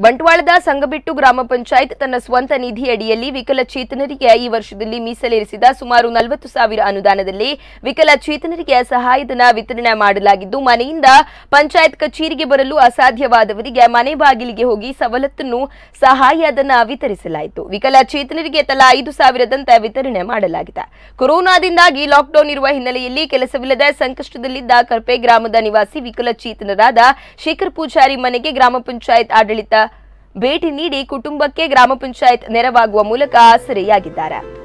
ಬಂಟ್ವಾಳದ ಸಂಗಬಿಟ್ಟು ಗ್ರಾಮ ಪಂಚಾಯತ್ ತನ್ನ ಸ್ವಂತ ನಿಧಿ ಅಡಿಯಲ್ಲಿ ವಿಕಲಚೇತನರಿಗೆ ಈ ವರ್ಷದಲ್ಲಿ ಮೀಸಲಿರಿಸಿದ ಸುಮಾರು ನಲವತ್ತು ಸಾವಿರ ಅನುದಾನದಲ್ಲಿ ವಿಕಲಚೇತನರಿಗೆ ಸಹಾಯಧನ ವಿತರಣೆ ಮಾಡಲಾಗಿದ್ದು ಮನೆಯಿಂದ ಪಂಚಾಯತ್ ಕಚೇರಿಗೆ ಬರಲು ಅಸಾಧ್ಯವಾದವರಿಗೆ ಮನೆ ಬಾಗಿಲಿಗೆ ಹೋಗಿ ಸವಲತ್ತನ್ನು ಸಹಾಯಧನ ವಿತರಿಸಲಾಯಿತು ವಿಕಲಚೇತನರಿಗೆ ತಲಾ ಐದು ಸಾವಿರದಂತೆ ವಿತರಣೆ ಮಾಡಲಾಗಿದೆ ಕೊರೋನಾದಿಂದಾಗಿ ಲಾಕ್ಡೌನ್ ಇರುವ ಹಿನ್ನೆಲೆಯಲ್ಲಿ ಕೆಲಸವಿಲ್ಲದೆ ಸಂಕಷ್ಟದಲ್ಲಿದ್ದ ಕರ್ಪೆ ಗ್ರಾಮದ ನಿವಾಸಿ ವಿಕಲಚೇತನರಾದ ಶೇಖರ್ ಪೂಜಾರಿ ಮನೆಗೆ ಗ್ರಾಮ ಪಂಚಾಯತ್ ಆಡಳಿತ ಭೇಟಿ ನೀಡಿ ಕುಟುಂಬಕ್ಕೆ ಗ್ರಾಮ ಪಂಚಾಯತ್ ನೆರವಾಗುವ ಮೂಲಕ ಆಸರೆಯಾಗಿದ್ದಾರೆ